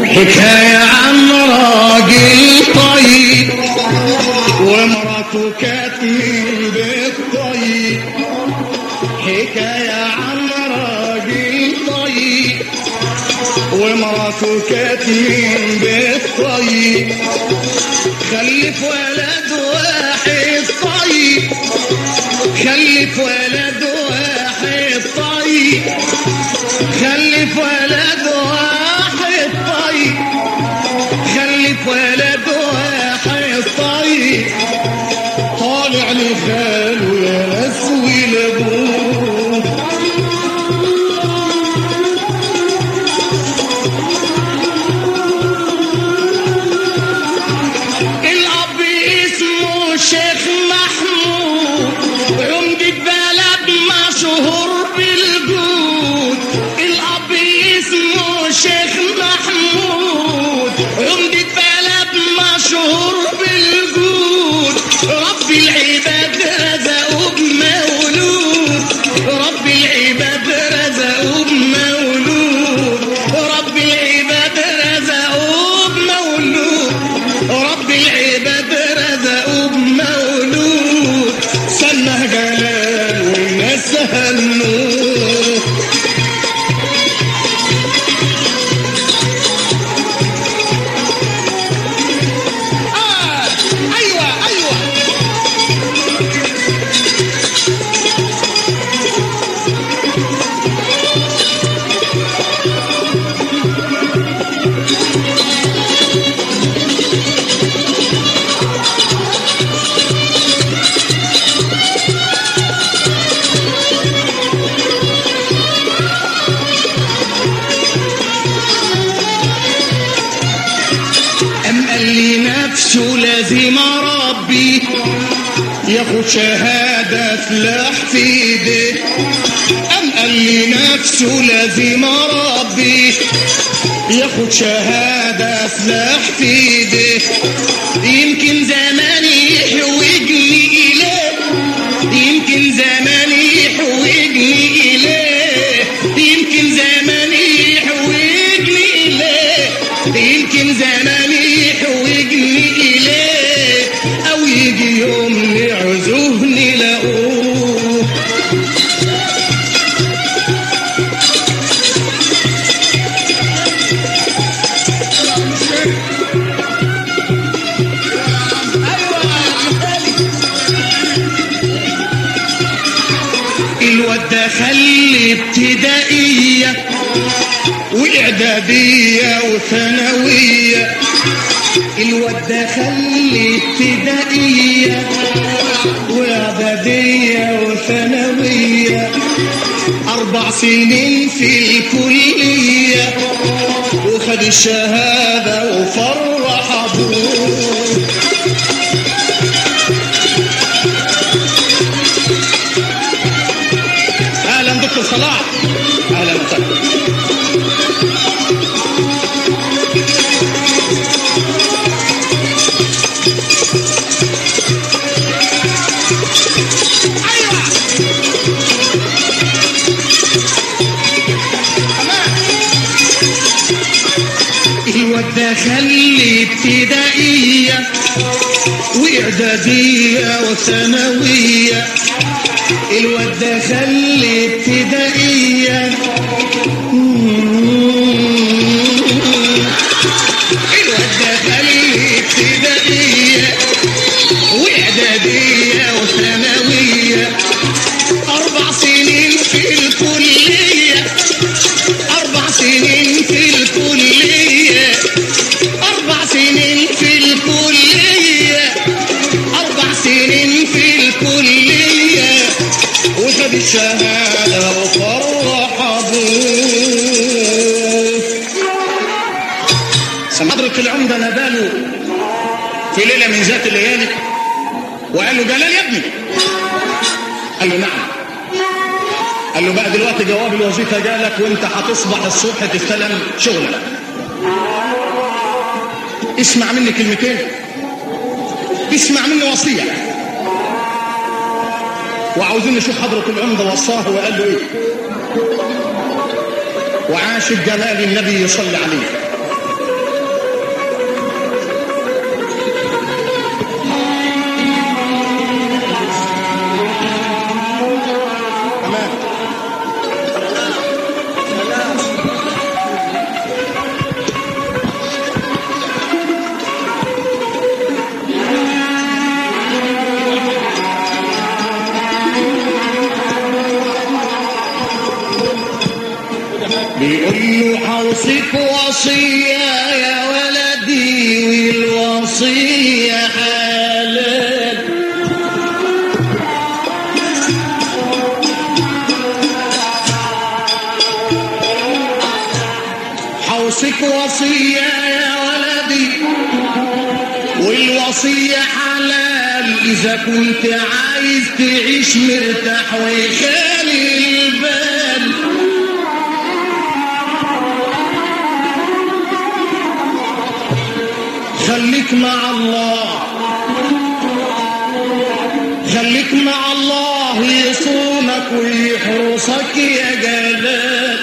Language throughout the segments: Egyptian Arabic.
حكاية عن راجل طيب ومراته كانت من بيت طيب حكاية عن راجل طيب ومراته كانت من بيت طيب خلف ولد واحد طيب خلف ولد واحد طيب خلف ولد واحد طيب خلف ولد واحد طيب طالع لخاله يا ناس ولابوه الأب اسمه شيخ محمود عمدة بلد مشهور بالجود الأب اسمه شيخ محمود عمدة بلد مشهور بالجود رب العباد رزقه بمولود رب العباد رزقه بمولود رب العباد رزقه بمولود رب العباد رزقه بمولود سنه جلال والناس هنوه آه أيوة أيوة أم قال لي نفسه لازم أربي ياخد شهادة فلاح في ايديه أم قال لي نفسه لازم أربي ياخد شهادة فلاح في ايديه يمكن زماني يحوجني إليه يمكن زماني يحوجني إليه يمكن زماني يحوجني إليه يمكن زماني يحوجني إليه أو يجي يوم يعزوه نلاقوه الواد دخل ابتدائية وإعدادية وثانوية الواد دخل ابتدائية وإعدادية وثانوية أربع سنين في الكلية وخد الشهادة وفرح أبوه اهلا دكتور صلاح اهلا وسهلا الواد دخل ابتدائية وإعدادية وثانوية الواد دخل ابتدائية الواد دخل ابتدائية وإعدادية وثانوية أربع سنين في الكلية أربع سنين في الكلية أربع سنين في الكلية أربع سنين في الكلية وخد الشهادة وفرح أبوه سمدرك العمدة نباله في ليلة من ذات الليالي وقال له جلال يا ابني قال له نعم قال له بقى دلوقتي جواب الوظيفة جالك وانت هتصبح الصبح تستلم شغلك اسمع مني كلمتين اسمع مني وصية وعاوزين نشوف حضرة العمدة وصاه وقال له ايه وعاش الجمال النبي يصلي عليه وصية يا ولدي والوصية حلال حوصك وصية يا ولدي والوصية حلال إذا كنت عايز تعيش مرتاح وخالي البال خليك مع الله خليك مع الله يصونك ويحرسك يا جلال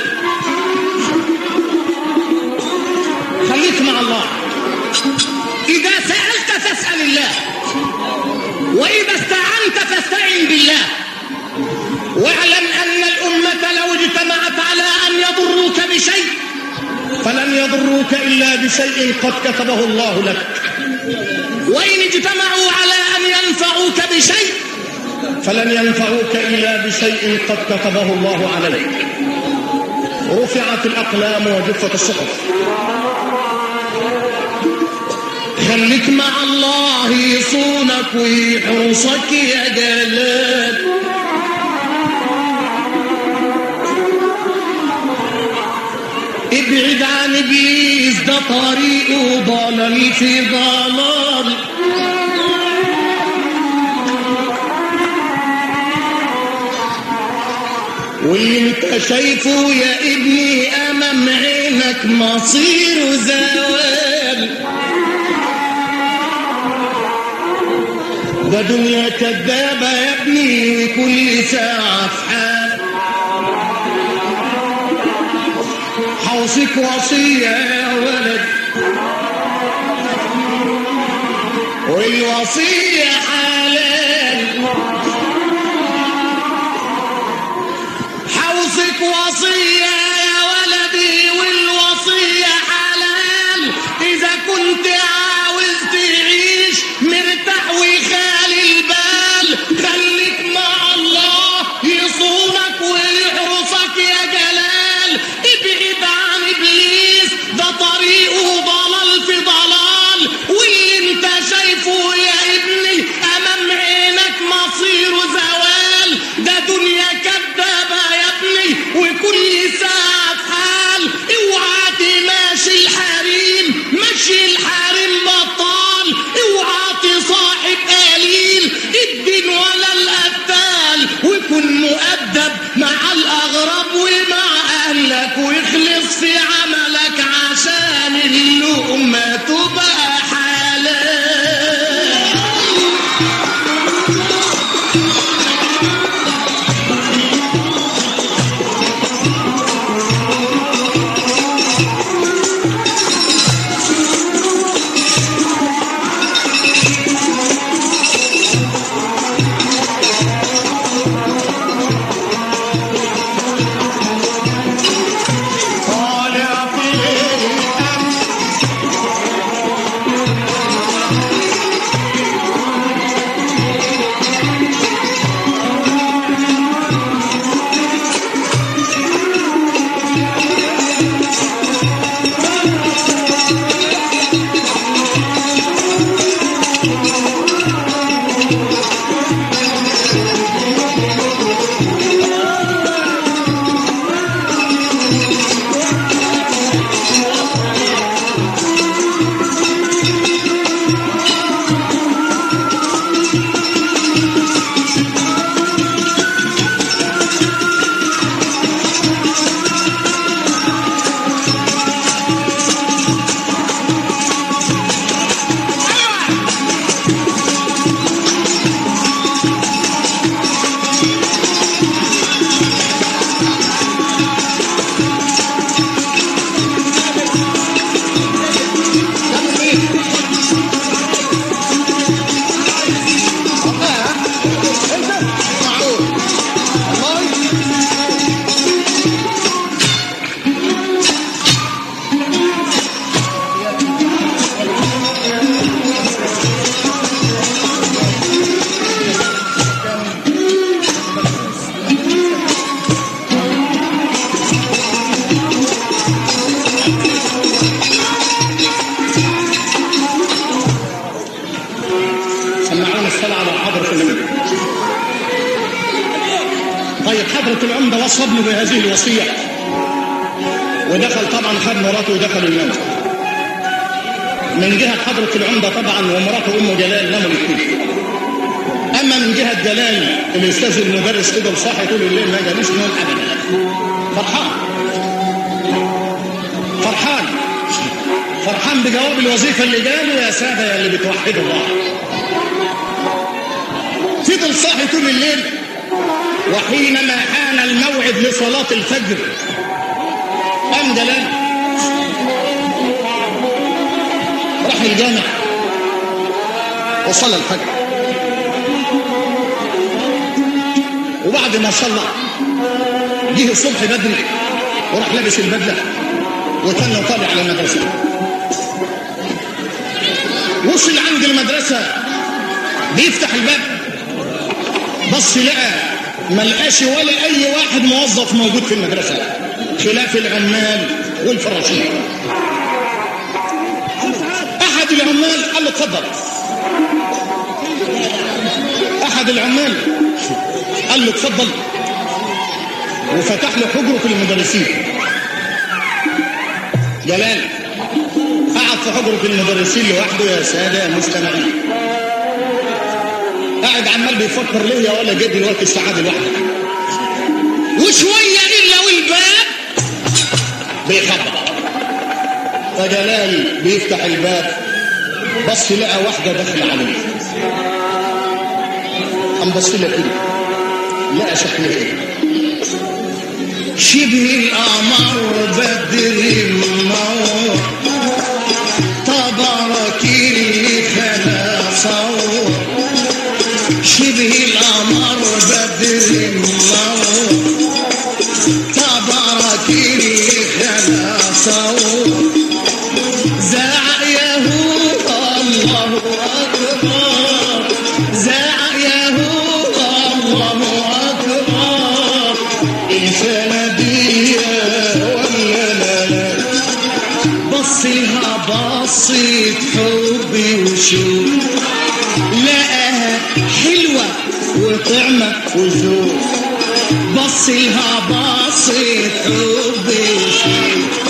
خليك مع الله إذا سألت فاسأل الله وإذا استعنت فاستعن بالله واعلم أن الأمة لو اجتمعت على أن يضروك بشيء فلن يضروك إلا بشيء قد كتبه الله لك وإن اجتمعوا على أن ينفعوك بشيء فلن ينفعوك إلا بشيء قد كتبه الله عليك رفعت الأقلام وجفت الصحف خليك مع الله يصونك ويحرسك يا جلال ابعد عن ابليس ده طريقه ضلال في ضلال واللي انت شايفه يا ابني امام عينك مصير زوال ده دنيا كدابة يا ابني كل ساعة في حال حوصك وصية يا ولد والوصية حلال حوصك وصية يا ولدي والوصية حلال إذا كنت عاوز تعيش مرتاح وخالي البال خليك مع الله يصونك ويحرسك يا جلال ابعد عن إبليس ده طريقه ضلال في ضلال واللي انت شايفه يا ابني وصى ابنه بهذه الوصية ودخل طبعا خد مراته ودخلوا النوم من جهة حضرة العمدة طبعا ومراته أم جلال ناموا الاثنين أما من جهة جلال الأستاذ المدرس كده صاحي طول الليل ما جالوش نوم أبدا فرحان فرحان فرحان بجواب الوظيفة اللي جاله يا سادة يا اللي بتوحدوا الله فضل صاحي طول الليل وحينما حان الموعد لصلاة الفجر قام جلال راح الجامع وصلى الفجر وبعد ما صلى جه الصبح بدري وراح لابس البدله وكان طالع على المدرسه وصل عند المدرسه بيفتح الباب بص لقى ما لقاش ولا اي واحد موظف موجود في المدرسه خلاف العمال والفراشين احد العمال قال له اتفضل احد العمال قال له اتفضل وفتح له حجره في المدرسين جلال قعد في حجره المدرسين لوحده يا ساده مستمعين قاعد عمال بيفكر ليه يا ولا جه دلوقتي السعاده لوحده وشويه الا والباب بيخبط فجلال بيفتح الباب بص لقى واحده داخله عليه قام بص لها كده لقى شكلها ايه شبه القمر بدر النور تبارك اللي خلا صور شبه القمر بدر النور تبارك اللي خلا صور زعق يهود الله اكبر زعق يهود الله اكبر الفنادية ولا لا لا بص لها بصيت حبي وشوق لقاها حلوة وطعمة وذوق بص لها بصيت حبي وشوق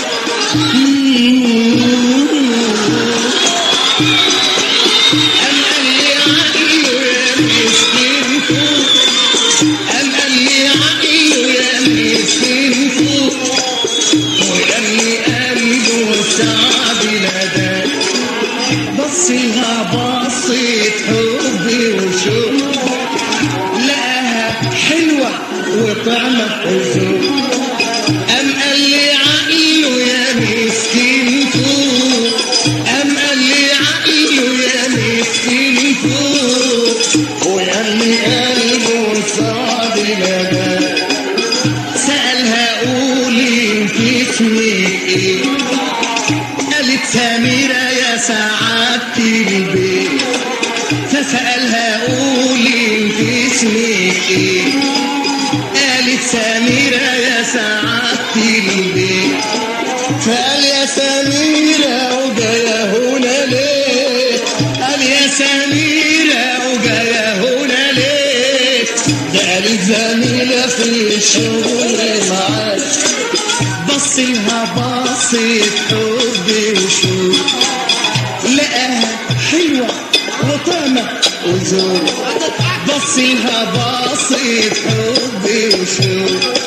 أم قال لي عقله يا مسكين فوق أم قال لي عقله يا مسكين فوق وقال لي قلبه سعد ندى بص لها بصيت حبي وشوق لقاها حلوة وطعمة وذوق أم قال لي عقله يا مسكين فوق أم قال لي عقله يا مسكين فوق وقال لي قلبه صعب لنا سألها قولي انت اسمك ايه قالت سميرة يا سعادة البيت فسألها قولي انت اسمك ايه قالت سميرة يا سعادة البيت فقال يا سميرة وجاية هنا ليه قال يا سميرة وجاية هنا ليه ده قالت زميلة في الشغل معاك بص لها بصيت حبي وشوق لقاها حلوة وطعمة وذوق بص لها بصيت حبي وشوق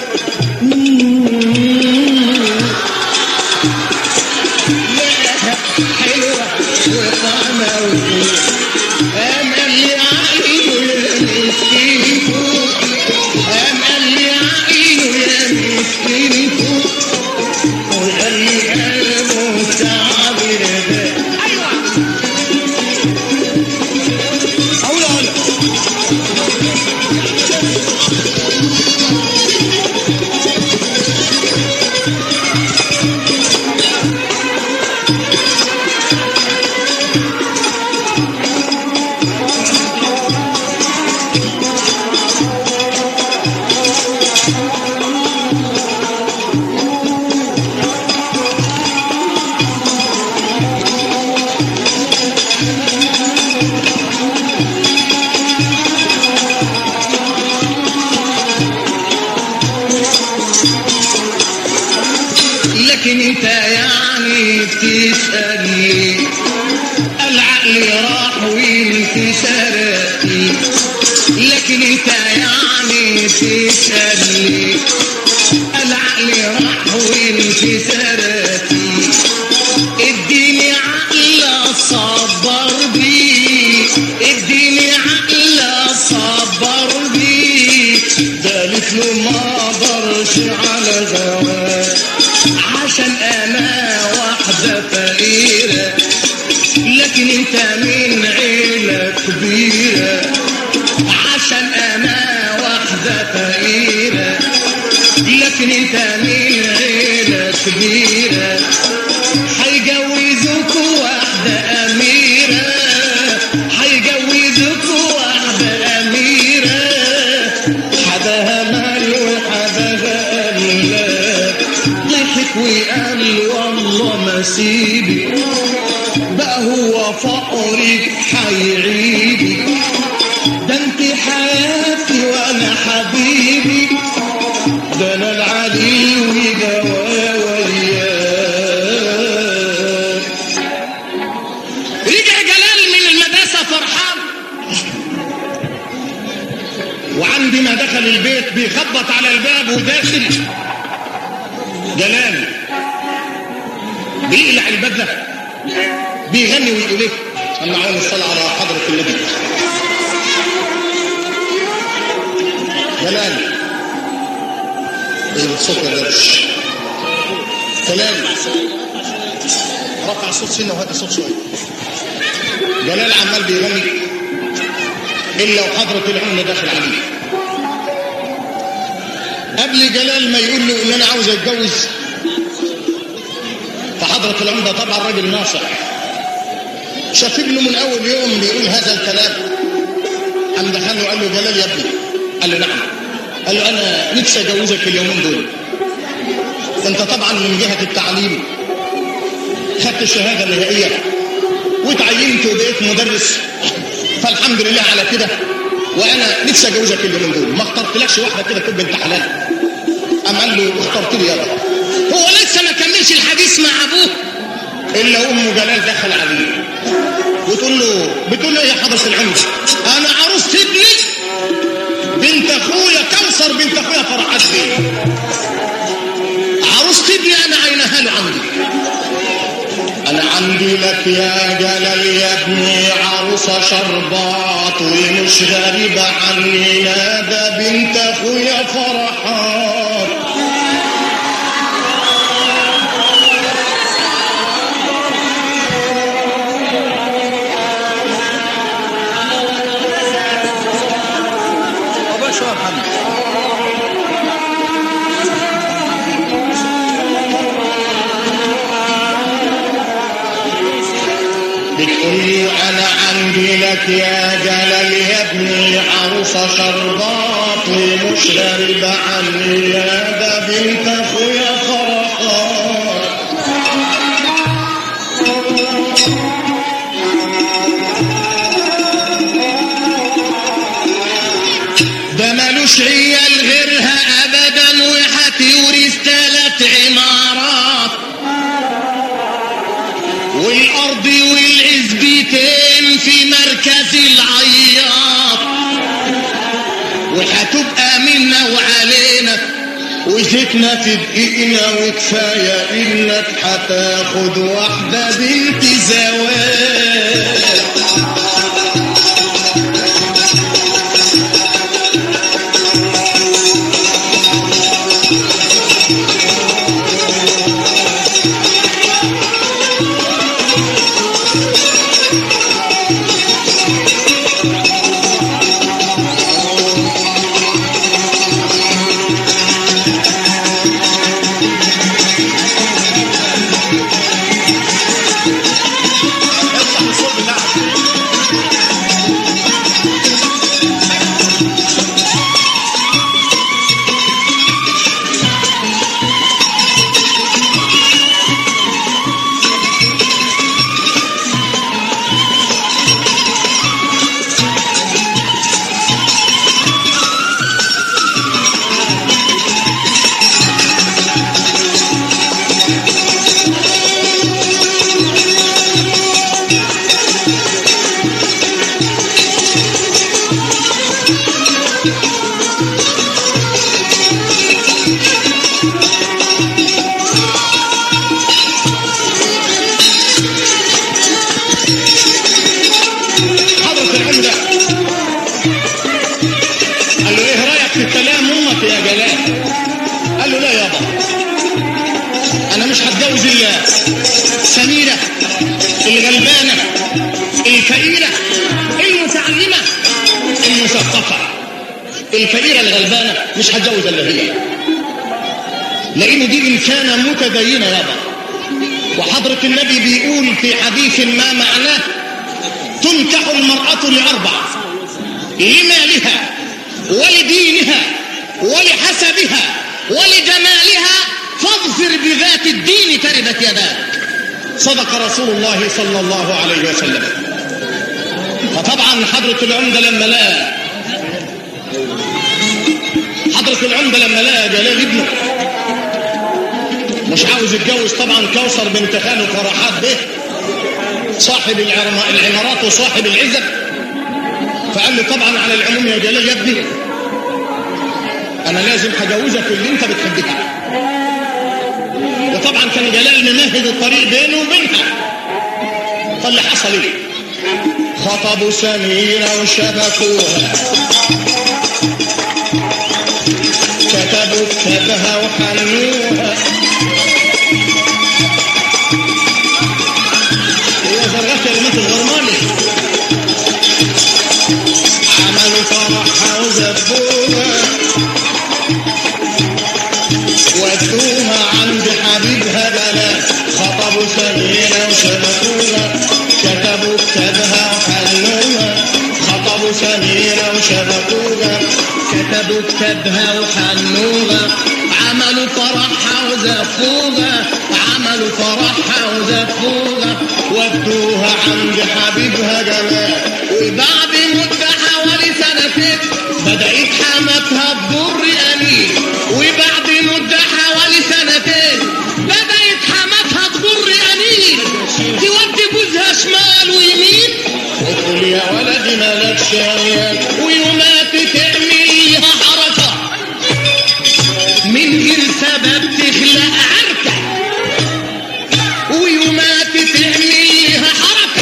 لقاها حلوة وطعمة وذوق قام قال لي عقله يا مسكين فوق قام قال لي عقله يا مسكين فوق وقال لي قلبه تعب رداء أقول أقول تسأل لي العقل راح وانت سرقتي لكن انت يعني تسأل لي العقل راح وانت سرقتي اديني عقل صبر بيه اديني عقل صبر بيه قالت له ما اقدرش على زواج عشان انا واحدة فقيرة لكن انت من عيلة كبيرة عشان انا واحدة فقيرة لكن انت من عيلة كبيرة هيجوزوك واحدة أميرة هيجوزوك واحدة أميرة حداها مال وحداها أملاك ضحك وقال والله نسيبي بقى هو فقرك هيعيدي ده انت حياتي وانا حبيبي ده انا العلي وياك رجع جلال من المدرسة فرحان وعندي ما دخل البيت بيخبط على الباب وداخل جلال بيقلع البدلة بيغني ويقول ايه سمعوني الصلاة على حضرة النبي جلال الصوت ما جابش كلام رفع الصوت سنه وهدي الصوت شويه جلال عمال بيغني الا وحضرة العمر داخل عليه قبل جلال ما يقول له ان انا عاوز اتجوز فحضرة العمدة طبعا راجل ناصح شاف ابنه من اول يوم بيقول هذا الكلام قام دخله وقال له جلال يا ابني قال له نعم قال له انا نفسي اجوزك اليومين دول انت طبعا من جهة التعليم خدت الشهادة النهائية وتعينت وبقيت مدرس فالحمد لله على كده وانا نفسي اجوزك اليومين دول ما اخترتلكش واحده كده تبقى انت حلال قام قال له اخترت لي يابا هو لسه ما كملش الحديث مع ابوه الا ام جلال دخل عليه وتقول له بتقول له ايه يا حضره العمر انا عروسه ابني بنت اخويا كوثر بنت اخويا فرحات بيه عروسة ابني انا عينها له عندي انا عندي لك يا جلال يا ابني عروسة شربات ومش غريبة عني نادى بنت اخويا فرحات باشا محمد بتقول لي انا عندي لك يا جلال يا ابني عروسة شربات ومش غريبة عني يا ده بنت اخويا فرحات ده ملوش عيال غيرها ابدا وهتورث تلات عمارات والارض والعزبتين في مركز العياط وهتبقى منا وعلينا وزيتنا في دقيقنا وكفايه انك هتاخد واحده بنت زواج الفقيرة الغلبانة مش هتجوز الا هي لان دي انسانة متدينة يابا وحضرة النبي بيقول في حديث ما معناه تنكح المرأة لأربع لمالها ولدينها ولحسبها ولجمالها فاظفر بذات الدين تربت يداك صدق رسول الله صلى الله عليه وسلم فطبعا حضرة العمدة لما لقى حضرة العمدة لما لقى جلال ابنه مش عاوز يتجوز طبعا كوثر بنت خاله فرحات به صاحب العمارات وصاحب العزة فقال له طبعا على العموم يا جلال يا ابني انا لازم هجوزك اللي انت بتحبها وطبعا كان جلال ممهد الطريق بينه وبينها فاللي حصل ايه خطبوا سميرة وشبكوها كتبوا كتابها وحنوها هي زرغات كلمات الغرماني عملوا فرحها وزبوها ودوها عند حبيبها بنات خطبوا سمينة وشبكوها كتبوا كتابها وحنوها خطبوا سميرة وشبكوها كتبوا كتابها وحنوها عملوا فرحها وزفوها عملوا فرحها وزفوها ودوها عند حبيبها جمال وبعد مدة حوالي سنتين بدأت حماتها تضر أمين وبعد مدة حوالي سنتين بدأت حماتها تضر أمين تودي جوزها شمال ويمين وتقول يا ولدي مالكش عيال ويومات تعمل ليها حركة من غير سبب تخلق عركة ويومات تعمل ليها حركة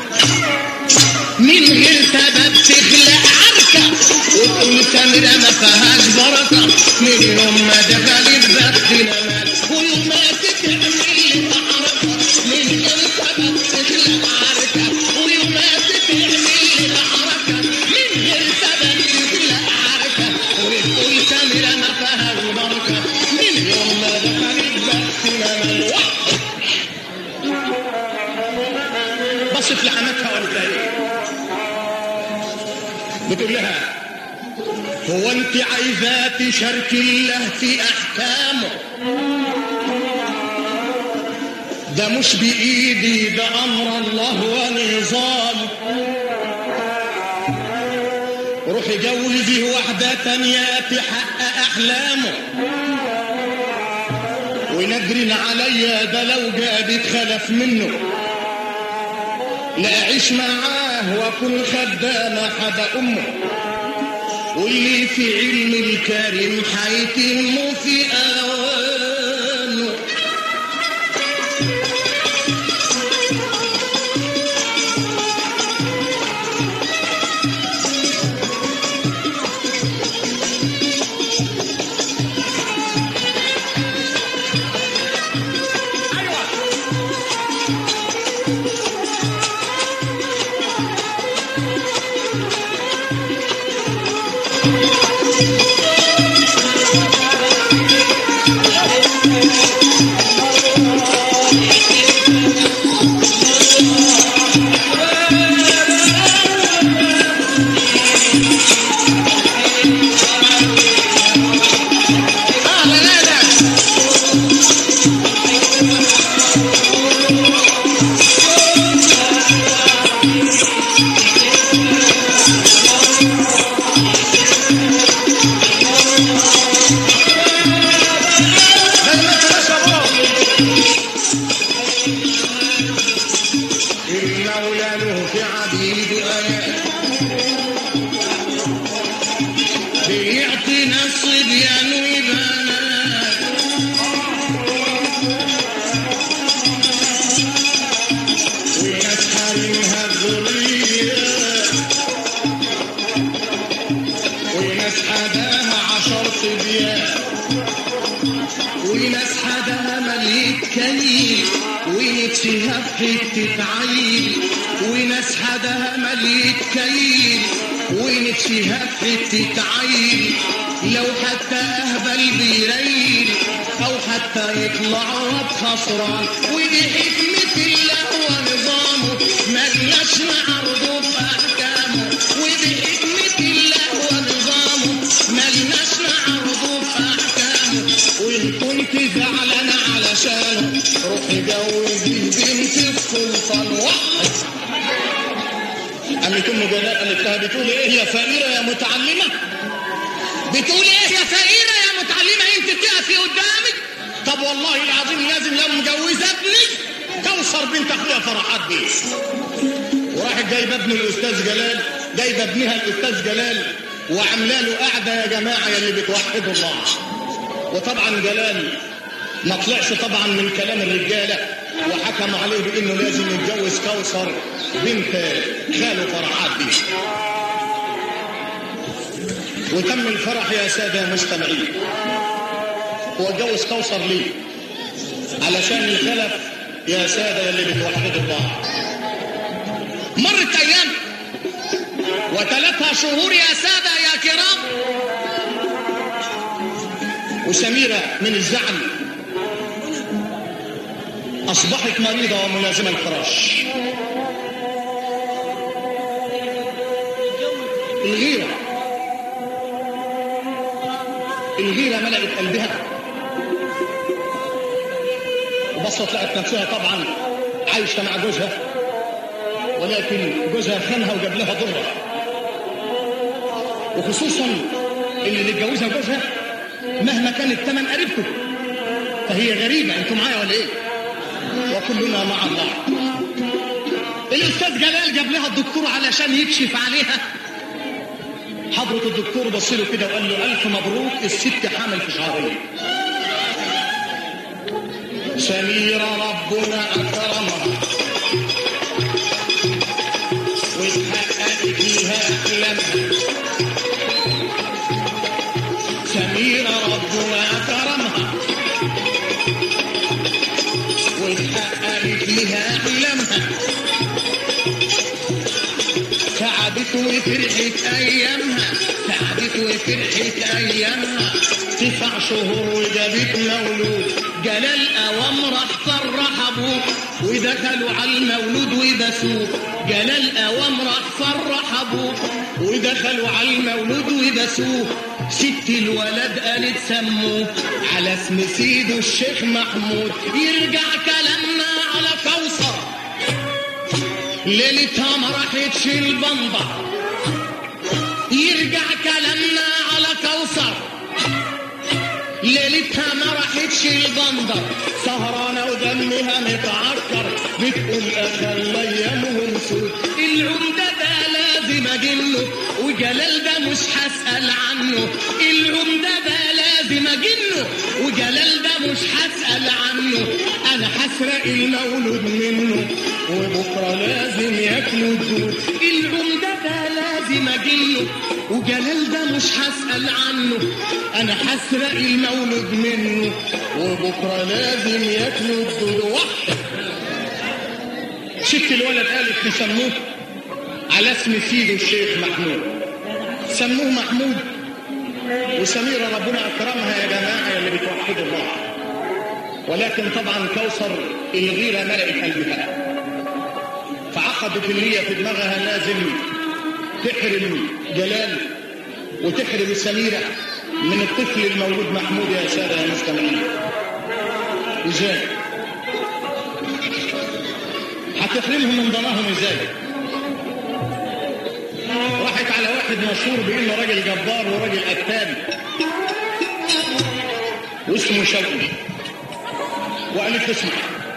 من غير سبب تخلق عركة وتقول سميرة ما فيهاش بركة من يوم ما دخلت بخت نمات ويومات تعمل ليها حركة من غير سبب تخلق عركة ويومات تعمل ليها حركة من غير سبب تخلق عركة وتقول سميرة ما فيهاش بركة من يوم ما دخلت بخت نمات بصت لحماتها وقالت لها ايه بتقول لها هو انت عايزاه تشارك الله في احكامه ده مش بايدي ده امر الله ونظامه روحي جوزي واحدة تانية تحقق احلامه ونجرن عليا ده لو جابت خلف منه لا اعيش معاه واكون خدامة حدا امه واللي في علم الكريم حيتم في اوانه المولى له في عبيد آيات بيعطينا الصبيان وبنات وناس حريمها الذرية وناس حداها عشر صبيان وناس حداها مليك كليل ونفسها حتة عيل وناس حدها مليت كيل ونفسها في حتة عيل لو حتى اهبل بيريل او حتى يطلع رب خسران ودي حكمة الله ونظامه ملناش نعرضه في احكامه ودي حكمة الله ونظامه ملناش نعرضه في احكامه وان كنت زعلان علشانه روح جوزي بنت السلطان واحد قامت ام جلال قالت لها بتقول ايه يا فقيره يا متعلمه بتقول ايه يا فقيره يا متعلمه انت تقفي قدامي طب والله العظيم لازم لو مجوزه ابني كوثر بنت اخويا فرحات بيه وراحت جايبه ابن الاستاذ جلال جايبه ابنها الاستاذ جلال وعامله له قعده يا جماعه يا اللي بتوحدوا الله وطبعا جلال ما طلعش طبعا من كلام الرجاله وحكم عليه بانه لازم يتجوز كوثر بنت خاله فرحات بيه وتم الفرح يا ساده المستمعين هو اتجوز كوثر ليه علشان الخلف يا ساده اللي بتوحدوا الله مرت ايام وثلاثها شهور يا ساده يا كرام وسميره من الزعل اصبحت مريضه وملازمه الفراش الغيره الغيره ملأت قلبها وبصت لقت نفسها طبعا عايشه مع جوزها ولكن جوزها خانها وجاب لها ضره وخصوصا اللي اللي اتجوزها جوزها مهما كان الثمن قريبته فهي غريبه انتوا معايا ولا ايه؟ وكلنا مع الله الاستاذ جلال جاب لها الدكتور علشان يكشف عليها حضرة الدكتور بص له كده وقال له ألف مبروك الست حامل في شهرين سميرة ربنا أكرمها واتحققت فيها أحلامها سميرة ربنا أكرمها واتحققت فيها أحلامها تعبت وفرحت ايامها تعبت وفرحت ايامها تسع شهور وجابت مولود جلال اوام راح فرح ابوه ودخلوا على المولود وبسوه جلال اوام راح فرح ابوه ودخلوا على المولود وبسوه ست الولد قالت سموه على اسم سيده الشيخ محمود يرجع كلامنا على كوثر ليلتها ما راحتش البنبر يرجع كلامنا على كوثر ليلتها ما راحتش البندر سهرانة ودمها متعكر بتقول أخل أيامهم سود العمدة ده لازم أجنه وجلال ده مش هسأل عنه العمدة ده لازم أجنه وجلال ده مش هسأل عنه أنا هسرق المولود منه وبكرة لازم ياكلوا الدود العمدة ده لازم أجنه وجلال ده مش هسأل عنه أنا هسرق المولود منه وبكرة لازم ياكلوا الدود واحد ست الولد قالت نسموه على اسم سيده الشيخ محمود سموه محمود وسميرة ربنا أكرمها يا جماعة اللي بتوحدوا الله ولكن طبعا كوثر الغيرة ملأت قلبها فعقدت النية في دماغها لازم تحرم جلال وتحرم سميرة من الطفل المولود محمود يا سادة يا مستمعين ازاي هتحرمهم من ضناهم ازاي راحت على واحد مشهور بانه راجل جبار وراجل قتال واسمه شوقي وقالت اسمع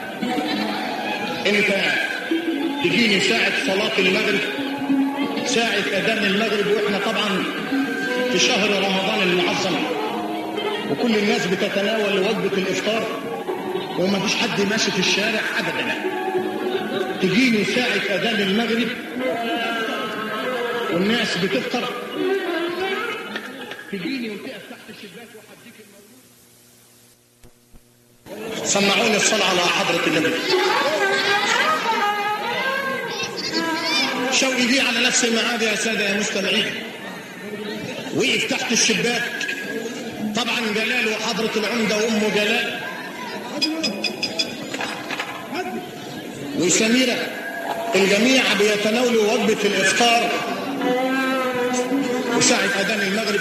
انت تجيني ساعة صلاة المغرب ساعة أذان المغرب وإحنا طبعا في شهر رمضان المعظم وكل الناس بتتناول وجبة الإفطار وما فيش حد ماشي في الشارع أبدا تجيني ساعة أذان المغرب والناس بتفطر تجيني وتقف تحت الشباك وحديك المولود سمعوني الصلاة على حضرة النبي شوقي دي على نفس الميعاد يا سادة يا مستمعين وقف تحت الشباك طبعا جلال وحضرة العمدة وأمه جلال وسميرة الجميع بيتناولوا وجبة الإفطار وساعة أذان المغرب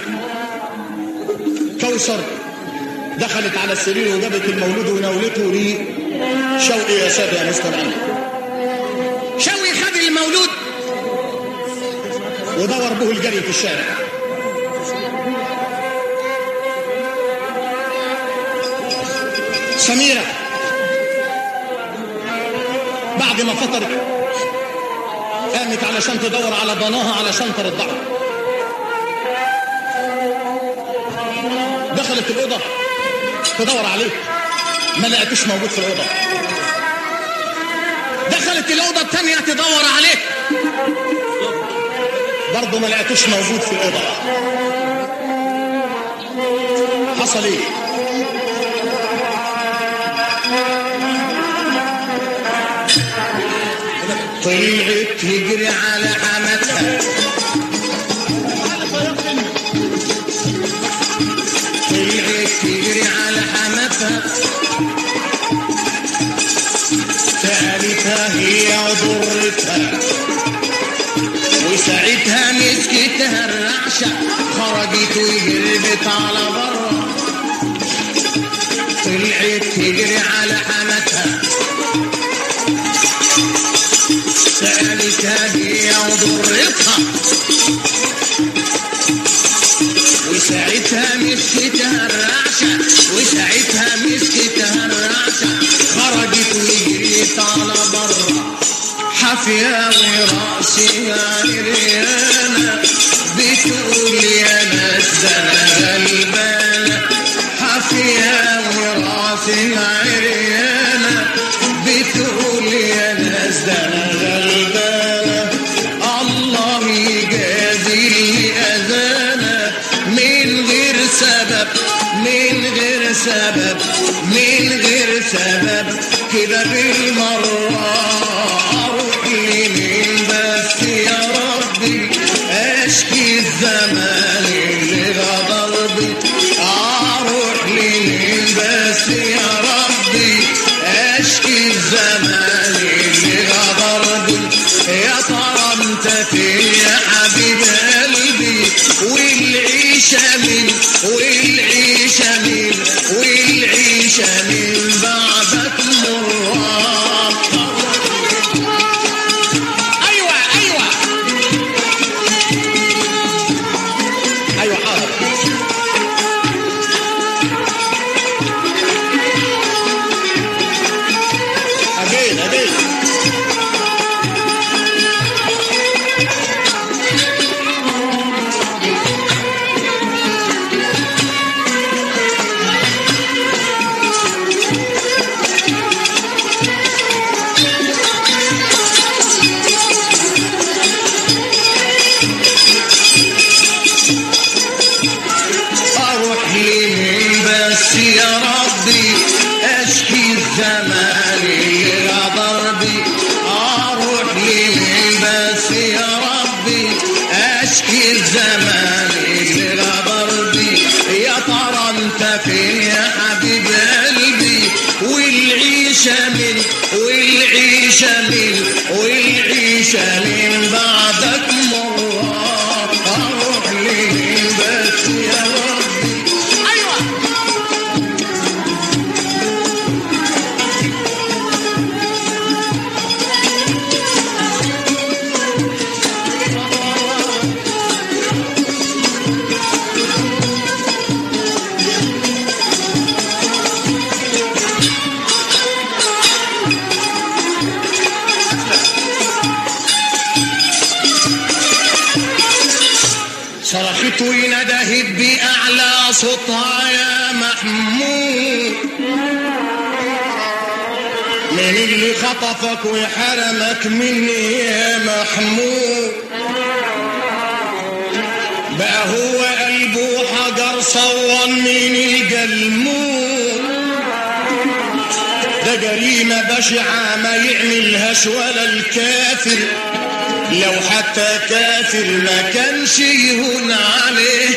كوثر دخلت على السرير وجابت المولود وناولته لي شوقي يا سادة يا مستمعين شوقي خد المولود ودور به الجري في الشارع سميرة بعد ما فطرت قامت علشان تدور على ضناها علشان ترضعه دخلت الأوضة تدور عليه ما لقيتوش موجود في الأوضة دخلت الأوضة الثانية تدور عليه برضه ما لقيتوش موجود في الأوضة حصل ايه طلعت تجري على حماتها طلعت تجري على حماتها سألتها هي ضرتها وساعتها مسكتها الرعشة خرجت وهربت على برا طلعت تجري على حماتها سألتها هي وضرتها وساعتها مسكتها الرعشة وساعتها مسكتها الرعشة خرجت وجريت على برا حافية وراسها عريانة بتقول يا ناس ده انا غلبانة حافية وراسها عريانة بتقول يا ناس ده انا غلبانة الله يجازي لي اذانا من غير سبب من غير سبب من غير سبب كده بالمرة اروح لمين بس يا ربي اشكي الزمان اللي غدر بي اروح لمين بس يا ربي اشكي الزمان اللي غدر بي يا ترى انت فين يا حبيب قلبي والعيشة من والعيشة من والعيشة من بعدك مرة ايوه ايوه ايوه حاضر اجيل اجيل اروح لمين بس يا ربي اشكي الزمان اللي غدر بي اروح لمين بس يا ربي اشكي الزمان اللي غدر بي يا ترى انت فين يا حبيب قلبي والعيشة من والعيشة من والعيشة من بعدك مرة اروح لمين بس يا ربي ايوه صرخت وندهت بأعلى صوتها يا محمود من اللي خطفك وحرمك مني يا محمود بقى هو قلبه حجر صون من الجلمود كلمة بشعة ما يعملهاش ولا الكافر لو حتى كافر ما كانش يهون عليه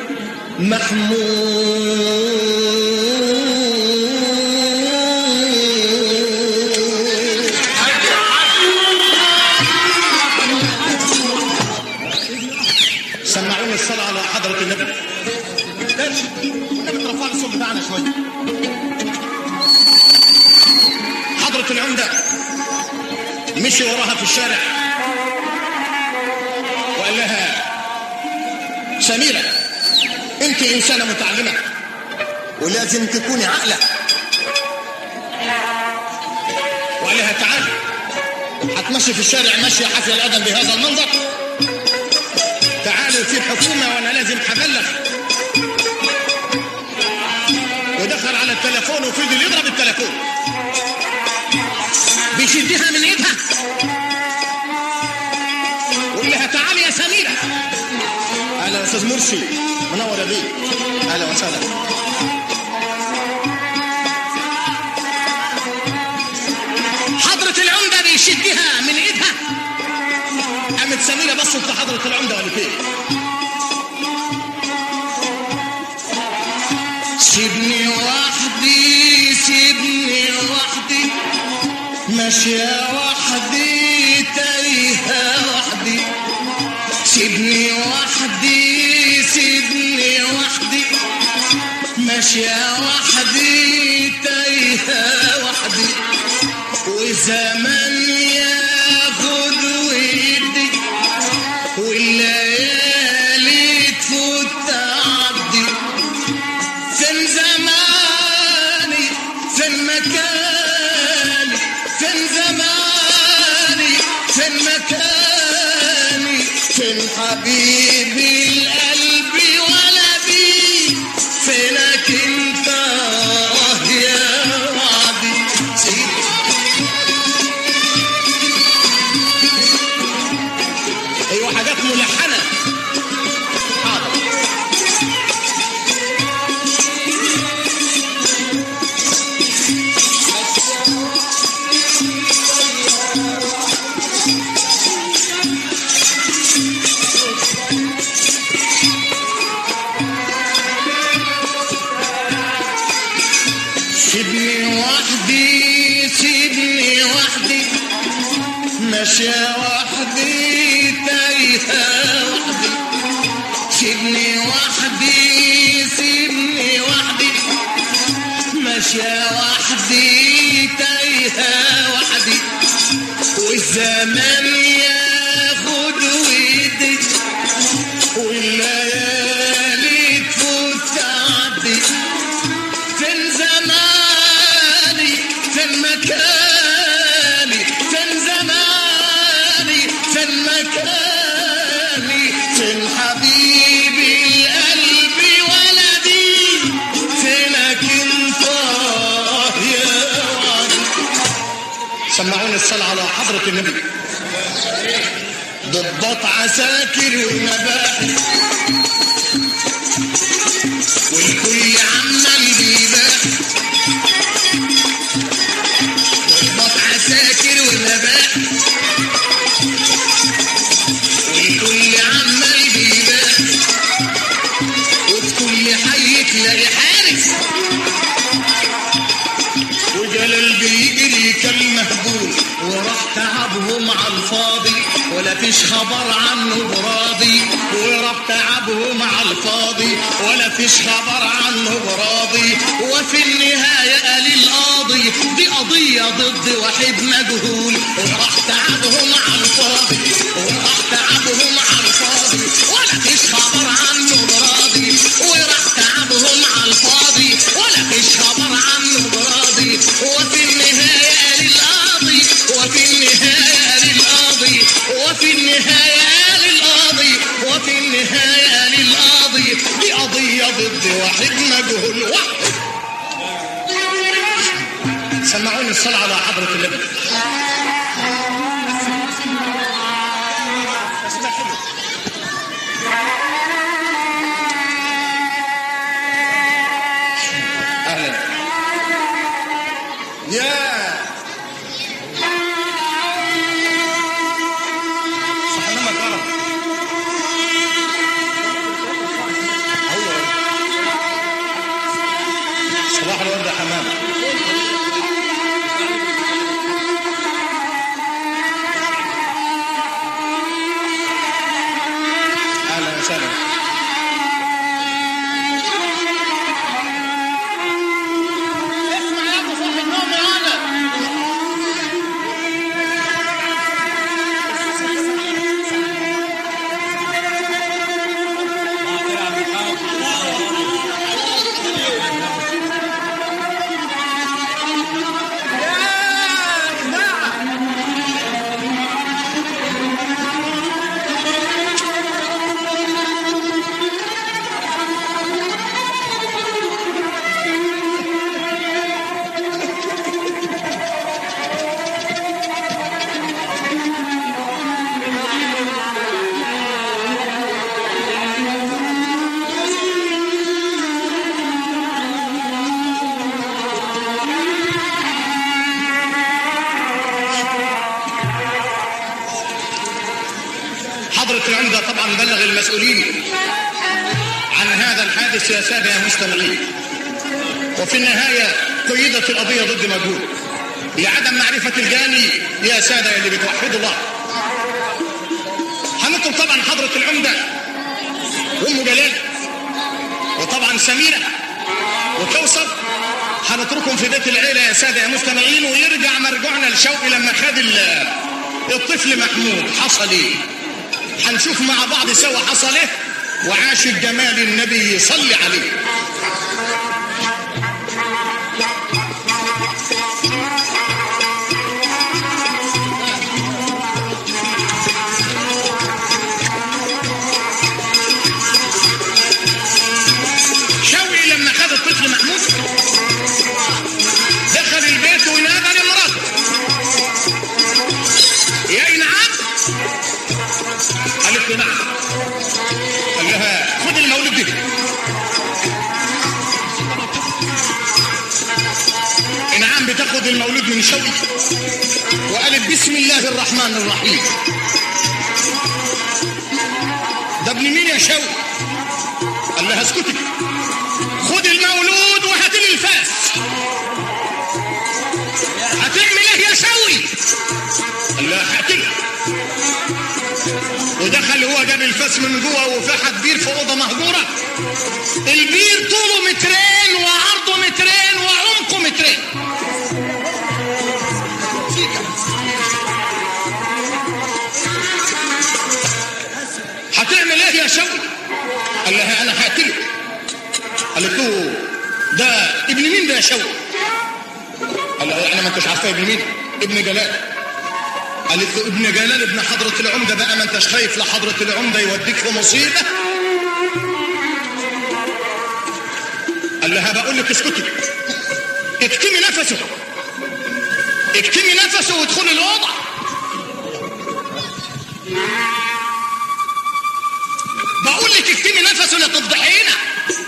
محمود سمعوني الصلاة على حضرة النبي تاني النبي ترفع الصوت بتاعنا شويه حضرة العمدة مشي وراها في الشارع وقال لها سميرة انت انسانة متعلمة ولازم تكوني عاقلة وقال لها تعالي هتمشي في الشارع ماشية حافية الأدب بهذا المنظر تعالوا في حكومة وأنا لازم هبلغ ودخل على التليفون وفضل يضرب التليفون بيشدها من ايدها ويقول لها تعالي يا سميرة اهلا يا استاذ مرسي منور يا بيه اهلا وسهلا حضرة العمدة بيشدها من ايدها قامت سميرة بصت لحضرة العمدة وقالت ايه سيبني وحدي سيبني وحدي ماشية وحدي تايهة وحدي سيبني وحدي سيبني وحدي ماشية وحدي تايهة وحدي وزمن ياخد ويدي والليالي تفوت تعدي فين زماني فين مكاني فين زماني فين مكاني فين حبيبي القلب ولدي فينك انت آه يا وعدي سيدي ايوه حاجات ملحنه حاضر سيبني وحدي سيبني وحدي ماشية وحدي تايهة وحدي سيبني وحدي سيبني وحدي ماشية وحدي تايهة وحدي والزمان ياخد ويدي والليالي تفوت تعدي فين زماني فين مكاني فين زماني فين مكاني فين حبيبي القلب ولدي فينك انت آه يا وعدي سمعوني الصلاة على حضرة النبي ضباط عساكر ومباحث والكل عمال بيباح ضباط عساكر ومباحث والكل عمال بيباح وفي كل حي تلاقي حارس وجلال بيجري كالمهبول وراح تعبهم على الفاضي ولا فيش خبر عنه براضي وراح تعبهم على الفاضي ولا فيش خبر عنه براضي وفي النهاية قال القاضي دي قضية ضد واحد مجهول وراح تعبهم على الفاضي وراح تعبهم على الفاضي ولا فيش خبر عنه براضي وراح تعبهم على الفاضي ولا فيش خبر عنه براضي وفي النهاية قال القاضي وفي النهاية قال القاضي وفي النهاية قال القاضي وفي النهاية قال القاضي دي قضية ضد واحد مجهول واحد سمعوني الصلاة على حضرة النبي أهلا يا حضرة العمدة طبعا بلغ المسؤولين عن هذا الحادث يا سادة يا مستمعين وفي النهاية قيدت القضية ضد مجهول لعدم معرفة الجاني يا سادة اللي بتوحدوا الله هنطلب طبعا حضرة العمدة وأم جلال وطبعا سميرة وكوثر هنتركهم في بيت العيلة يا سادة يا مستمعين ويرجع مرجعنا لشوقي لما خد ال- الطفل محمود حصل ايه هنشوف مع بعض سوا حصل ايه وعاش الجمال النبي صلي عليه شوقي لما خد الطفل محمود دخل البيت ونادى لمراته يا إنعام قالت له نعم قال لها خد المولود ده إنعام بتاخد المولود من شوقي وقالت بسم الله الرحمن الرحيم ده ابن مين يا شوقي قال لها اسكتي خد المولود وهات لي الفاس هتعمل ايه يا شوي قال لها هقتله ودخل هو جاب الفاس من جوه وفتح بير في اوضه مهجوره البير طوله مترين وعرضه مترين وعمقه مترين هتعمل ايه يا شوي قال لها انا هقتله قالت له ده ابن مين ده يا شوقي قال لها يعني ما انتش عارفه ابن مين ابن جلال قالت له ابن جلال ابن حضرة العمدة بقى ما انتش خايف لحضرة العمدة يوديك في مصيبة قال لها بقول لك اسكتي اكتمي نفسه اكتمي نفسه وادخلي الوضع بقول لك اكتمي نفسه لا تفضحينا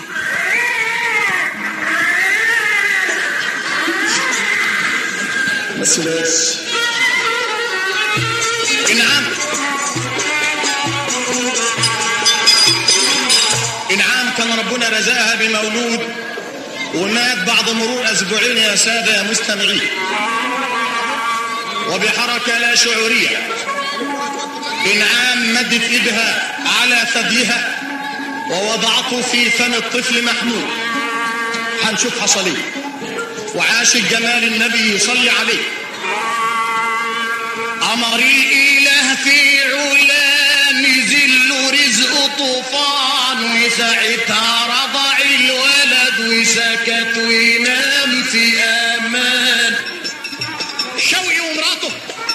بس بس انعام انعام كان ربنا رزقها بمولود ومات بعد مرور اسبوعين يا ساده يا مستمعين وبحركه لا شعوريه انعام مدت ايدها على ثديها ووضعته في فم الطفل محمود هنشوف حصل ايه وعاش الجمال النبي يصلي عليه أمر الإله في علا نزل رزق طوفان وساعتها رضع الولد وسكت وينام في أمان شوقي ومراته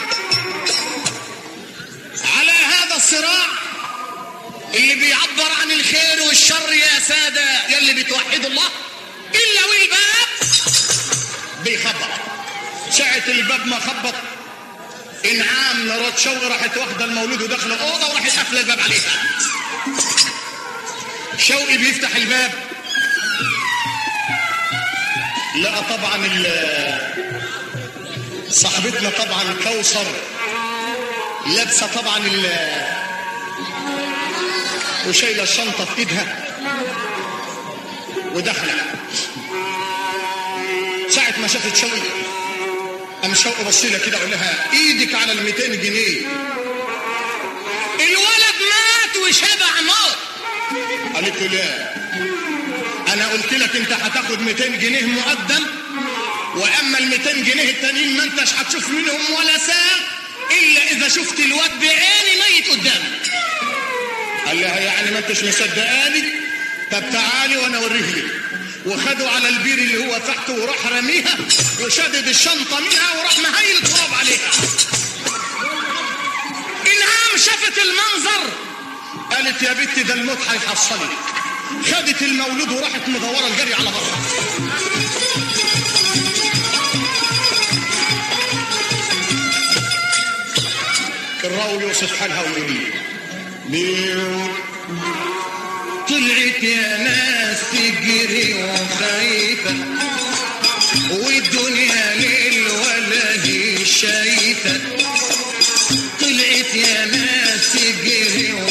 على هذا الصراع اللي بيعبر عن الخير والشر يا سادة يلي بتوحدوا الله إلا والباب بيخبط ساعة الباب ما خبط انعام مرات شوقي راحت واخده المولود وداخله اوضه وراحت قافله الباب عليها شوقي بيفتح الباب لقى طبعا ال- صاحبتنا طبعا كوثر لابسه طبعا ال- وشايله الشنطه في ايدها وداخله ساعة ما شافت شوقي قام شوقي بص لها كده قال لها ايدك على ال 200 جنيه الولد مات وشبع موت قالت له لا انا قلت لك انت هتاخد 200 جنيه مقدم واما ال 200 جنيه التانيين ما انتش هتشوف منهم ولا ساعه الا اذا شفت الواد بعيني ميت قدامك قال لها يعني ما انتش مصدقاني طب تعالي وانا اوريه لك وخدوا على البير اللي هو تحته وراح رميها وشدد الشنطه منها وراح مهيل التراب عليها انعام شافت المنظر قالت يا بنتي ده الموت هيحصلك خدت المولود وراحت مدوره الجري على بره الراوي يوصف حالها ويقول لي طلعت يا ناس تجري وخايفة والدنيا ليل ولا هي شايفة طلعت يا ناس تجري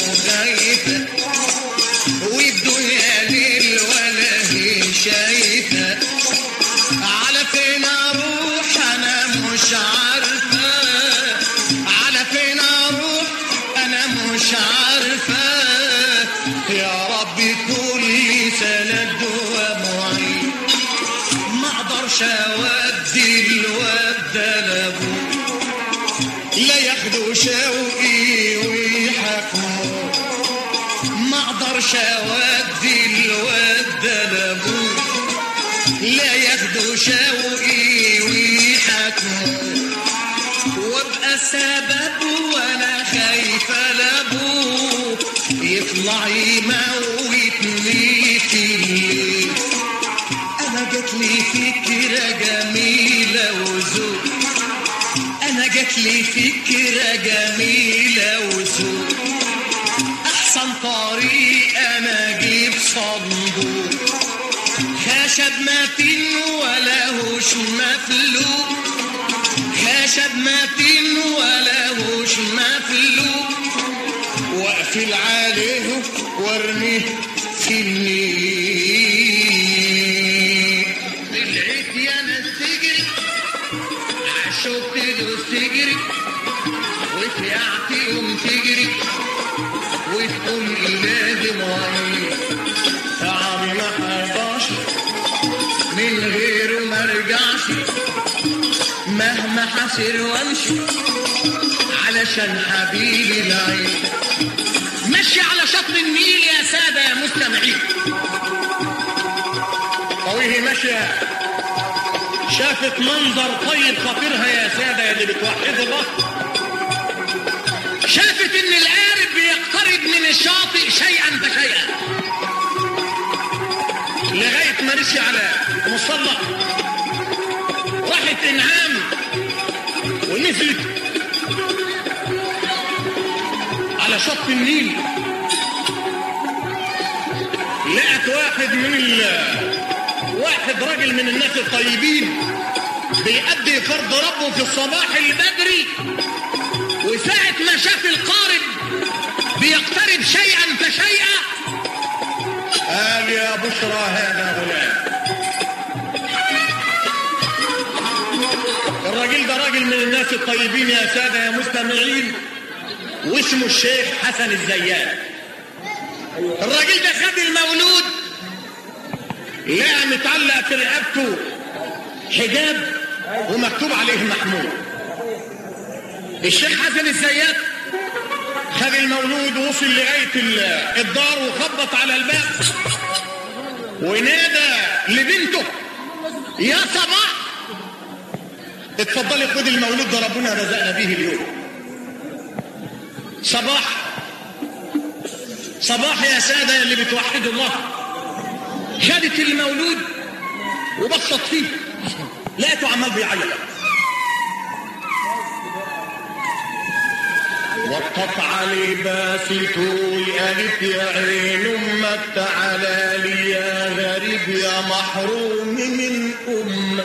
عارفة يا رب كل سند ومعين ما اقدرش اودي الواد لابوه لا ياخدوا شوقي ويحكموا ما اقدرش اودي الواد لابوه لا ياخدوا شوقي ويحكموا وابقى سبب وانا خايفه لابوه يطلع يموتني في الليل انا جات لي فكره جميله وذوق انا جات لي فكره جميله وذوق احسن طريق انا اجيب صندوق خشب متين ولا هوش مفلوق خشب متين ولا هوش مفلوق واقفل عليه وارميه في النيل طلعت يا ناس تجري عشوق تدوس تجري وسعت يوم تجري وتقول لازم عيني تعبي ما حيضاش من غيره ما رجعش مهما حسر وامشي علشان حبيبي العين مشي على شط النيل يا سادة يا مستمعين طويه ماشية شافت منظر طيب خطيرها يا سادة اللي بتوحد الله شافت ان القارب بيقترب من الشاطئ شيئا فشيئا لغاية ما مشي على مصلى راحت انعام ونزلت على شط النيل لقت واحد من ال... واحد راجل من الناس الطيبين بيأدي فرض ربه في الصباح البدري وساعة ما شاف القارب بيقترب شيئا فشيئا قال يا بشرى هذا غلام الراجل ده راجل من الناس الطيبين يا سادة يا مستمعين واسمه الشيخ حسن الزيات الراجل ده خد المولود لقى متعلق في رقبته حجاب ومكتوب عليه محمود الشيخ حسن الزيات خد المولود ووصل لغاية ال- الدار وخبط على الباب ونادى لبنته يا صباح اتفضلي خد المولود ده ربنا رزقنا به اليوم صباح صباح يا سادة اللي بتوحدوا الله خدت المولود وبصت فيه لقيته عمال بيعيط وقف علي باسته قالت يا عين امك تعالى لي يا غريب يا محروم من امك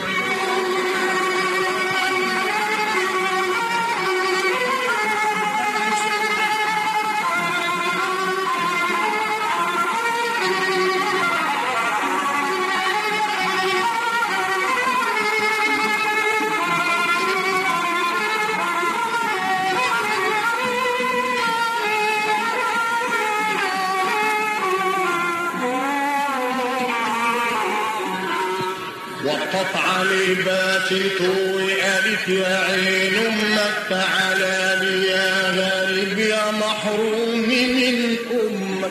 وقف علي باسته وقالت يا عين امك تعالى لي يا غريب يا محروم من امك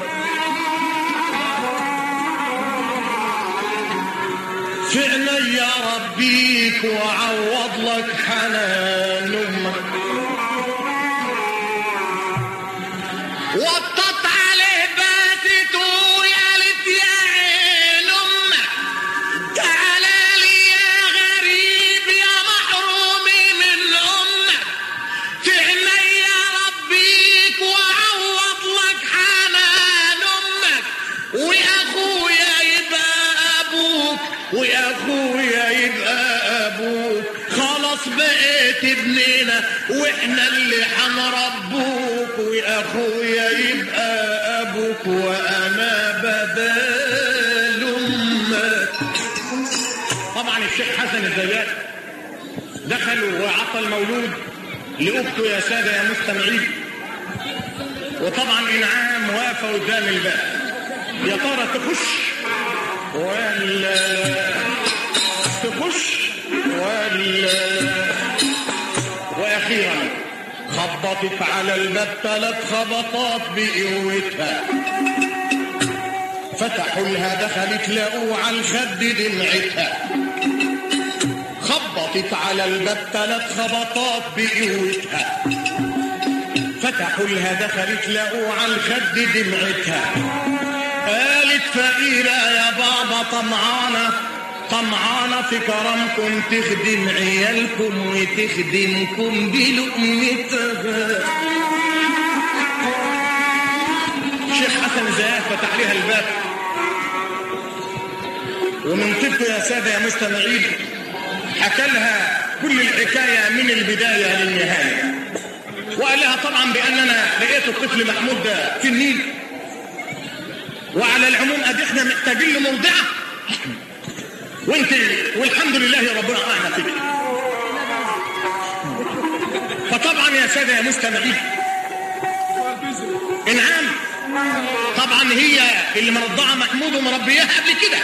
في عيني ربيك وعوض لك حنان امك وطت عليه باتته وقالت يا عين امك تعالى لي يا غريب يا محروم من امك في عيني ربيك وعوض لك حنان امك واخويا يبقى ابوك واخويا يبقى ابوك خلاص بقيت ابننا واحنا اللي حنربوك واخويا يبقى ابوك وانا بدل امك طبعا الشيخ حسن الزيات دخل وعطى المولود لاخته يا ساده يا مستمعين وطبعا انعام واقفه قدام الباب يا ترى تخش ولا تخش ولا واخيرا خبطت على الباب ثلاث خبطات بقوتها فتحوا لها دخلت لقوا على الخد دمعتها خبطت على الباب ثلاث خبطات بقوتها فتحوا لها دخلت لقوا على الخد دمعتها قالت فقيرة يا بابا طمعانة طمعانة في كرمكم تخدم عيالكم وتخدمكم بلقمتها الشيخ حسن زياد فتح لها الباب ومن طبه يا سادة يا مستمعين حكى لها كل الحكاية من البداية للنهاية وقال لها طبعا بأننا لقيت الطفل محمود ده في النيل وعلى العموم ادي احنا محتاجين له مرضعه وانت والحمد لله ربنا اعلى فيك فطبعا يا ساده يا مستمعين انعام طبعا هي اللي مرضعه محمود ومربياها قبل كده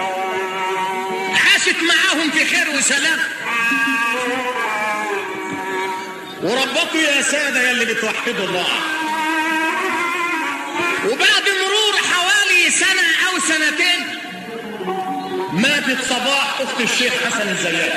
عاشت معاهم في خير وسلام وربكم يا ساده يا اللي بتوحدوا الله وبعد مرور حوالي سنة أو سنتين ماتت صباح أخت الشيخ حسن الزيات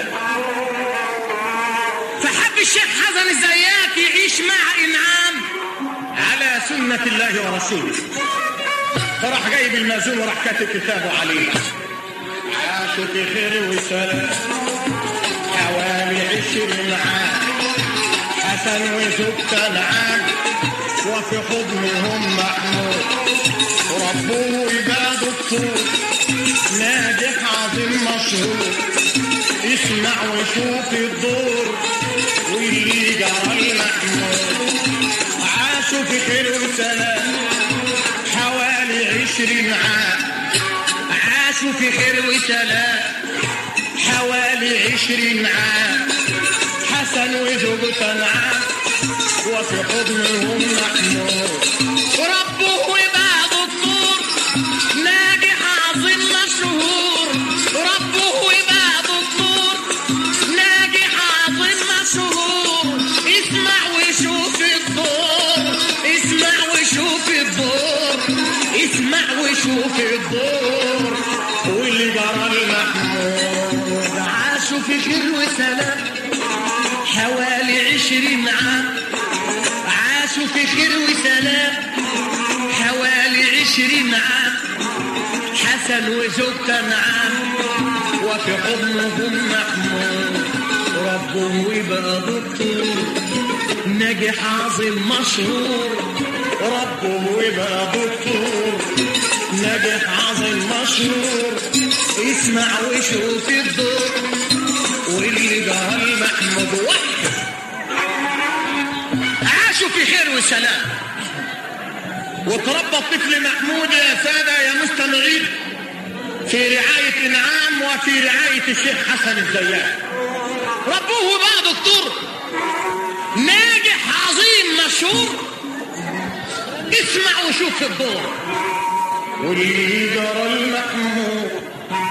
فحب الشيخ حسن الزيات يعيش مع إنعام على سنة الله ورسوله فراح جايب المازون وراح كاتب كتابه عليه عاشوا في خير وسلام حوالي عشرين عام حسن وزوجته العام وفي حضنهم محمود وربوه يبقى دكتور ناجح عظيم مشهور اسمع وشوف الدور واللي جرى المحمود عاشوا في خير وسلام حوالي عشرين عام عاشوا في خير وسلام حوالي عشرين عام حسن وزوجته نعام وفي حضنهم محمود وربه يبقى دكتور ناجح عظيم مشهور ربه يبقى دكتور ناجح عظيم مشهور اسمع وشوف الدور اسمع وشوف الدور اسمع وشوف الدور واللي جرى المحمود عاشوا في خير وسلام حوالي عشرين عام عاشوا في خير وسلام حوالي عشرين عام حسن وزوجته نعام وفي حضنهم محمود ربهم يبقى دكتور ناجح عظيم مشهور ربهم يبقى دكتور ناجح عظيم مشهور اسمع وشوف الدور واللي جرى محمود وحده عاشوا في خير وسلام وتربى الطفل محمود يا سادة يا مستمعين في رعاية إنعام وفي رعاية الشيخ حسن الزيات ربوه بقى دكتور ناجح عظيم مشهور اسمع وشوف الدور واللي جرى المحمود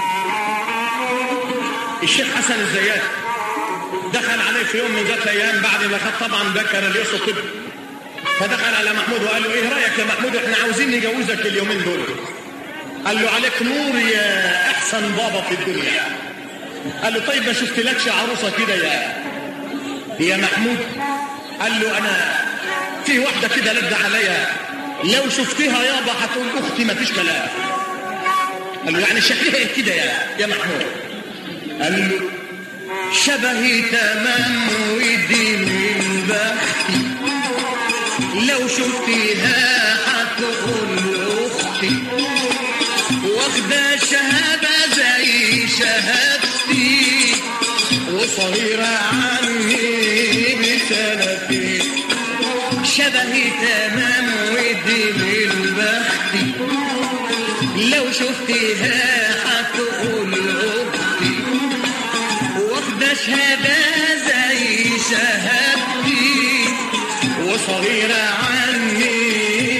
الشيخ حسن الزيات دخل عليه في يوم من ذات الايام بعد ما خد طبعا بكالوريوس الطب فدخل على محمود وقال له ايه رايك يا محمود احنا عاوزين نجوزك اليومين دول قال له عليك نور يا احسن بابا في الدنيا قال له طيب ما شفتلكش عروسه كده يا يا محمود قال له انا في واحده كده لد عليا لو شفتها يابا هتقول اختي ما فيش كلام قال له يعني شكلها ايه كده يا يا محمود قال له شبهي تمام ودي من بختي لو شفتيها هتقول اختي واخده شهاده زي شهادتي وصغيره عني بسنتين شبهي تمام ودي من بختي لو شفتيها هتقول اختي واخده شهاده زي شهادتي وصغيره عني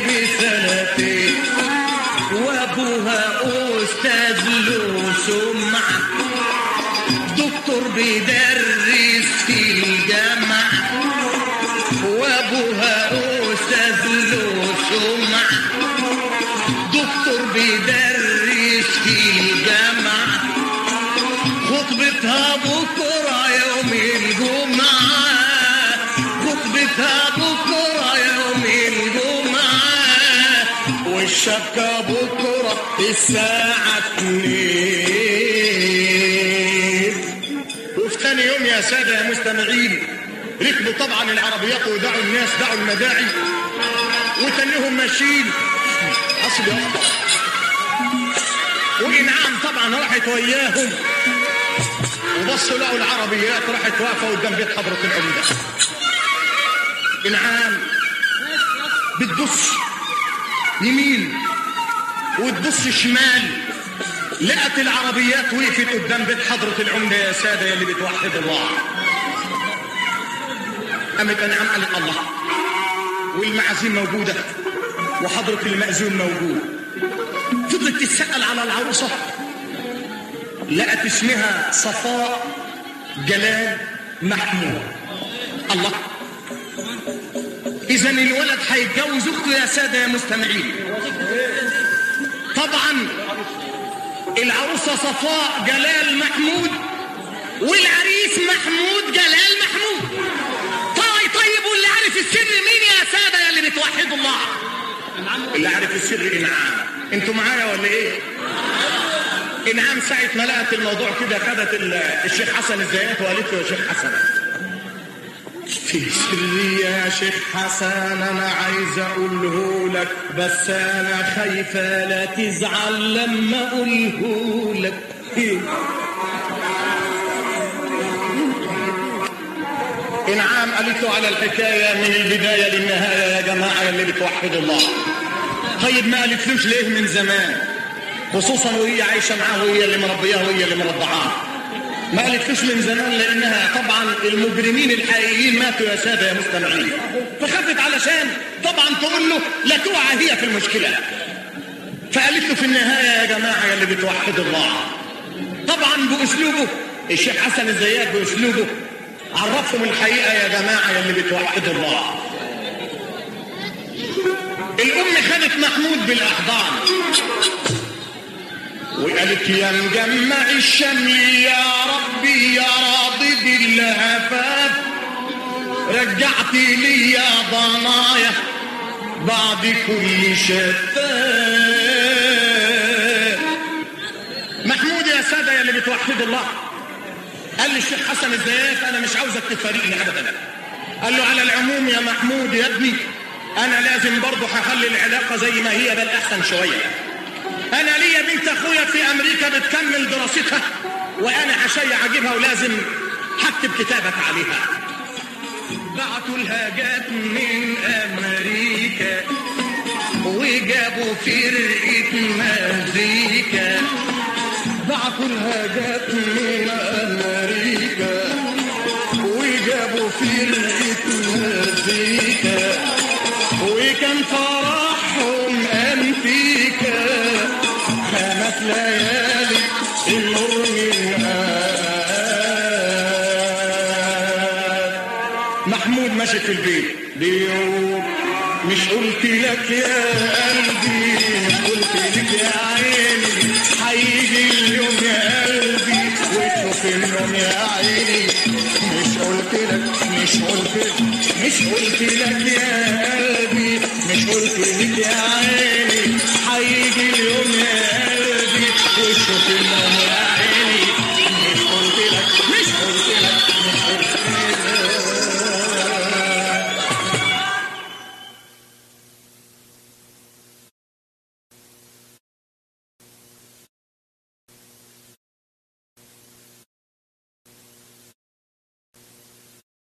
دكتور بيدرس في الجامعة وابوها استاذ له سمعة دكتور بيدرس في الجامعة خطبتها بكرة يوم الجمعة خطبتها بكرة يوم الجمعة والشبكة بكرة الساعة اتنين وفي ثاني يوم يا سادة يا مستمعين ركبوا طبعا العربيات ودعوا الناس دعوا المداعي وتنهم ماشيين حسب يا الله وإنعام طبعا راحت وياهم وبصوا لقوا العربيات راحت واقفة قدام بيت حضرة العمدة إنعام بتبص يمين وتبص شمال لقت العربيات وقفت قدام بيت حضرة العمدة يا سادة اللي بتوحد الله قامت أنعام قالت الله والمعازيم موجودة وحضرة المأذون موجود فضلت تسأل على العروسة لقت اسمها صفاء جلال محمود الله اذا الولد هيتجوز اخته يا ساده يا مستمعين طبعا العروسه صفاء جلال محمود والعريس محمود جلال محمود طيب طيب واللي عارف السر مين يا ساده يا اللي بتوحدوا الله اللي عارف السر انعام انتوا معايا ولا ايه انعام ساعه ما لقت الموضوع كده خدت الشيخ حسن الزيات وقالت له يا شيخ حسن في سري يا شيخ حسن انا عايز اقوله لك بس انا خايفه لا تزعل لما اقوله لك انعام قالت له على الحكايه من البدايه للنهايه يا جماعه اللي بتوحدوا الله طيب ما قالتلوش ليه من زمان خصوصا وهي عايشه معاه وهي اللي مربياه وهي اللي مرضعاه ما قالتلوش من زمان لانها طبعا المجرمين الحقيقيين ماتوا يا ساده يا مستمعين فخافت علشان طبعا تقول له لا توعى هي في المشكله فقالت له في النهايه يا جماعه يا اللي بتوحدوا الله طبعا باسلوبه الشيخ حسن الزيات باسلوبه عرفهم الحقيقه يا جماعه يا اللي بتوحدوا الله الام خدت محمود بالاحضان وقالت يا مجمع الشمل يا ربي يا راضي باللهفات رجعت لي يا ضنايا بعد كل شتات محمود يا سادة يا اللي بتوحد الله قال لي الشيخ حسن الزيات انا مش عاوزك تفارقني ابدا قال له على العموم يا محمود يا ابني انا لازم برضه هخلي العلاقه زي ما هي بل احسن شويه انا ليا بنت اخويا في امريكا بتكمل دراستها وانا هشيع اجيبها ولازم هكتب كتابك عليها بعتوا لها جات من امريكا وجابوا فرقه مزيكا بعتوا لها جات من امريكا وجابوا فرقه مزيكا وكان فرحهم انتيكا خمس ليالي النور منها محمود ماشي في البيت بيقول مش قلت لك يا قلبي مش قلت لك يا عيني هيجي اليوم يا قلبي وتشوف النوم يا عيني مش قلت لك مش قلت لك مش قلت لك يا قلبي